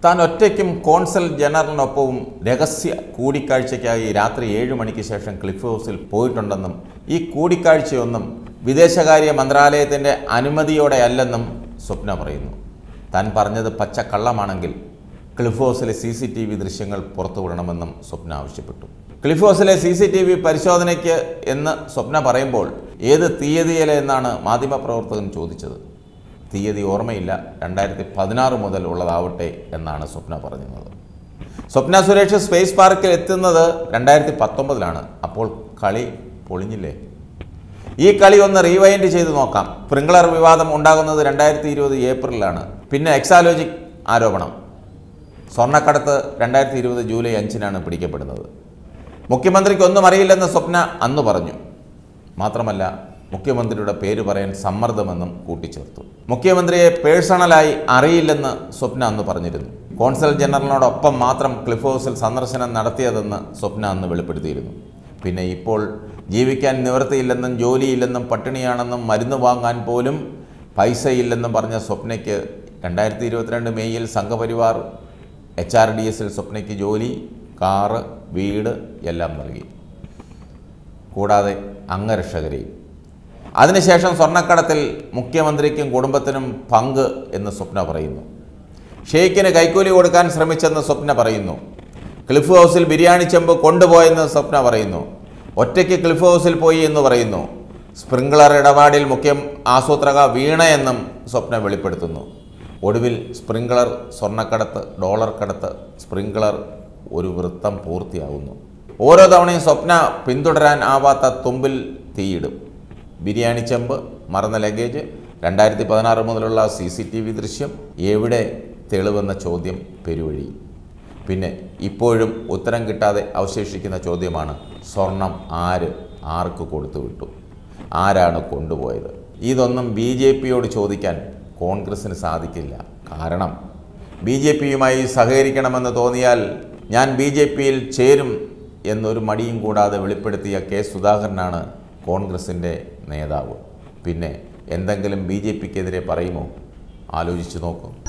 താൻ ഒറ്റയ്ക്കും കോൺസൽ ജനറലിനൊപ്പവും രഹസ്യ കൂടിക്കാഴ്ചയ്ക്കായി രാത്രി ഏഴ് മണിക്ക് ശേഷം ക്ലിഫ് ഹൗസിൽ പോയിട്ടുണ്ടെന്നും ഈ കൂടിക്കാഴ്ചയൊന്നും വിദേശകാര്യ മന്ത്രാലയത്തിൻ്റെ അനുമതിയോടെയല്ലെന്നും സ്വപ്ന പറയുന്നു താൻ പറഞ്ഞത് പച്ച കള്ളമാണെങ്കിൽ ക്ലിഫ് ഹൗസിലെ സി സി ടി വി ദൃശ്യങ്ങൾ പുറത്തുവിടണമെന്നും സ്വപ്ന ആവശ്യപ്പെട്ടു ക്ലിഫ് ഹൗസിലെ സി സി ടി വി പരിശോധനയ്ക്ക് എന്ന് സ്വപ്ന പറയുമ്പോൾ ഏത് തീയതിയിലെ എന്നാണ് മാധ്യമപ്രവർത്തകൻ ചോദിച്ചത് തീയതി ഓർമ്മയില്ല രണ്ടായിരത്തി പതിനാറ് മുതൽ ഉള്ളതാവട്ടെ എന്നാണ് സ്വപ്ന പറഞ്ഞത് സ്വപ്ന സുരേഷ് സ്പേസ് പാർക്കിൽ എത്തുന്നത് രണ്ടായിരത്തി പത്തൊമ്പതിലാണ് അപ്പോൾ കളി പൊളിഞ്ഞില്ലേ ഈ കളി ഒന്ന് റീവൈൻഡ് ചെയ്ത് നോക്കാം സ്പ്രിംഗ്ലർ വിവാദം ഉണ്ടാകുന്നത് രണ്ടായിരത്തി ഇരുപത് ഏപ്രിലാണ് പിന്നെ എക്സാലോജിക് ആരോപണം സ്വർണ്ണക്കടത്ത് രണ്ടായിരത്തി ഇരുപത് ജൂലൈ അഞ്ചിനാണ് പിടിക്കപ്പെടുന്നത് മുഖ്യമന്ത്രിക്ക് ഒന്നും അറിയില്ലെന്ന് സ്വപ്ന അന്ന് പറഞ്ഞു മാത്രമല്ല മുഖ്യമന്ത്രിയുടെ പേര് പറയാൻ സമ്മർദ്ദമെന്നും കൂട്ടിച്ചേർത്തു മുഖ്യമന്ത്രിയെ പേഴ്സണലായി അറിയില്ലെന്ന് സ്വപ്ന അന്ന് പറഞ്ഞിരുന്നു കോൺസൽ ജനറലിനോടൊപ്പം മാത്രം ക്ലിഫ് ഹൗസിൽ സന്ദർശനം നടത്തിയതെന്ന് സ്വപ്ന അന്ന് വെളിപ്പെടുത്തിയിരുന്നു പിന്നെ ഇപ്പോൾ ജീവിക്കാൻ നിവൃത്തിയില്ലെന്നും ജോലിയില്ലെന്നും പട്ടിണിയാണെന്നും മരുന്ന് വാങ്ങാൻ പോലും പൈസയില്ലെന്നും പറഞ്ഞ സ്വപ്നയ്ക്ക് രണ്ടായിരത്തി ഇരുപത്തിരണ്ട് മെയ്യിൽ സംഘപരിവാർ എച്ച് ആർ ഡി എസിൽ സ്വപ്നയ്ക്ക് ജോലി കാറ് വീട് എല്ലാം നൽകി കൂടാതെ അംഗരക്ഷകരെയും അതിനുശേഷം സ്വർണ്ണക്കടത്തിൽ മുഖ്യമന്ത്രിക്കും കുടുംബത്തിനും പങ്ക് എന്ന് സ്വപ്ന പറയുന്നു ഷെയ്ഖിന് കൈക്കൂലി കൊടുക്കാൻ ശ്രമിച്ചെന്ന് സ്വപ്ന പറയുന്നു ക്ലിഫ് ഹൗസിൽ ബിരിയാണി ചെമ്പ് കൊണ്ടുപോയെന്ന് സ്വപ്ന പറയുന്നു ഒറ്റയ്ക്ക് ക്ലിഫ് ഹൗസിൽ പോയി എന്ന് പറയുന്നു സ്പ്രിംഗ്ലർ ഇടപാടിൽ മുഖ്യം ആസൂത്രക വീണയെന്നും സ്വപ്ന വെളിപ്പെടുത്തുന്നു ഒടുവിൽ സ്പ്രിംഗ്ലർ സ്വർണ്ണക്കടത്ത് ഡോളർ കടത്ത് സ്പ്രിംഗ്ലർ ഒരു വൃത്തം പൂർത്തിയാകുന്നു ഓരോ തവണയും സ്വപ്ന പിന്തുടരാൻ ആവാത്ത തുമ്പിൽ തീയിടും ബിരിയാണി ചെമ്പ് മറന്ന ലഗേജ് രണ്ടായിരത്തി പതിനാറ് മുതലുള്ള സി സി ടി വി ദൃശ്യം എവിടെ തെളിവെന്ന ചോദ്യം പെരുവഴി പിന്നെ ഇപ്പോഴും ഉത്തരം കിട്ടാതെ അവശേഷിക്കുന്ന ചോദ്യമാണ് സ്വർണം ആര് ആർക്ക് കൊടുത്തു വിട്ടു ആരാണ് കൊണ്ടുപോയത് ഇതൊന്നും ബി ജെ പിയോട് ചോദിക്കാൻ കോൺഗ്രസ്സിന് സാധിക്കില്ല കാരണം ബി ജെ പിയുമായി സഹകരിക്കണമെന്ന് തോന്നിയാൽ ഞാൻ ബി ജെ പിയിൽ ചേരും എന്നൊരു മടിയും കൂടാതെ വെളിപ്പെടുത്തിയ കെ സുധാകരനാണ് കോൺഗ്രസിൻ്റെ നേതാവ് പിന്നെ എന്തെങ്കിലും ബി ജെ പിക്കെതിരെ പറയുമോ ആലോചിച്ച് നോക്കൂ